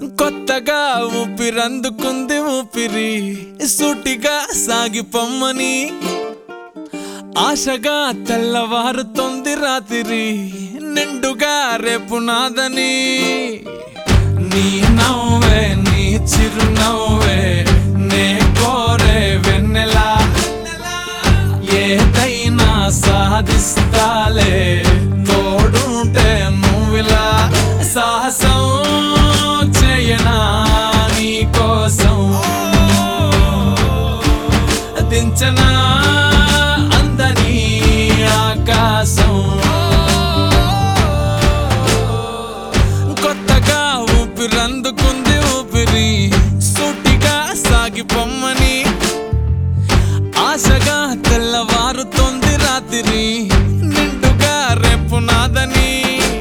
కొత్తగా ఊపిరందుకుంది ఊపిరి సూటిగా సాగిపొమ్మని ఆశగా తెల్లవారుతోంది రాత్రి నిండుగా రేపు నాదని నీ నవ్వే నీ చిరునవ్వే నే కోరే వెన్నెలా ఏదైనా సాధిస్తాలే తోడుంటే నువ్విలా సాహసం చేయనా నీ కోసం దించనా అందని ఆకాశం కొత్తగా ఊపిరందుకుంది ఊపిరి సూటిగా సాగిపొమ్మని ఆశగా తెల్లవారుతోంది రాత్రి నిండుగా రేపు నాదని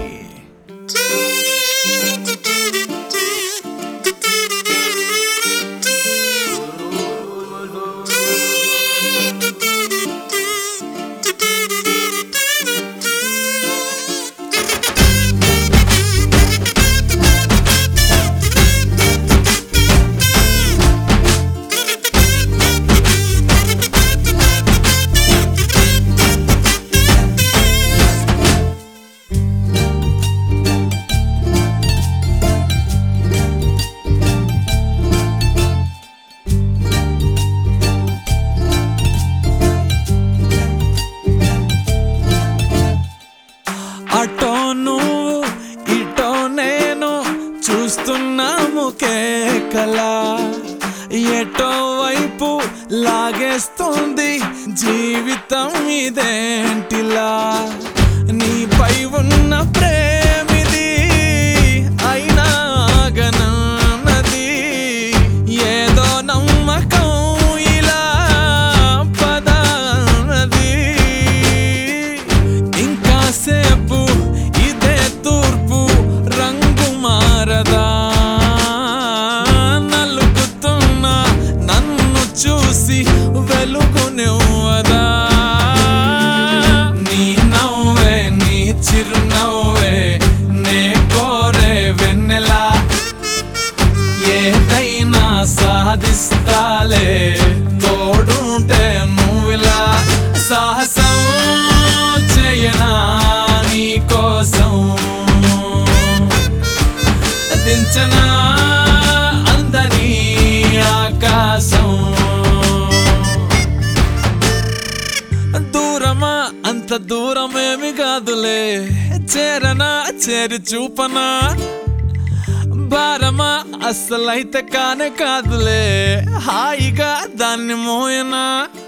అటో నువ్వు ఇటో నేను చూస్తున్నాము కేకల ఎటో వైపు లాగేస్తుంది జీవితం ఇదేంటిలా నీపై ఉన్న ప్రేమిది అయినా ఆగనన్నది ఏదో నమ్మకం ఇలా పదన్నది ఇంకాసేపు ఇదే తూర్పు రంగు మారదా నలుగుతున్న నన్ను చూసి వెలుగునివ్వదా నీ నవ్వే నీ చిరునవ్వే నే కోరే వెన్నెలా ఏదైనా సాధిస్తాలే తోడుంటే నువ్విలా సాహసం చేయనా నీ కోసం దించనా అందని ఆకాశం దూరమా అంత దూరమేమి కాదులే చేరనా చేరి చూపనా భారమా అస్సలైతే కానే కాదులే హాయిగా దాన్ని మోయనా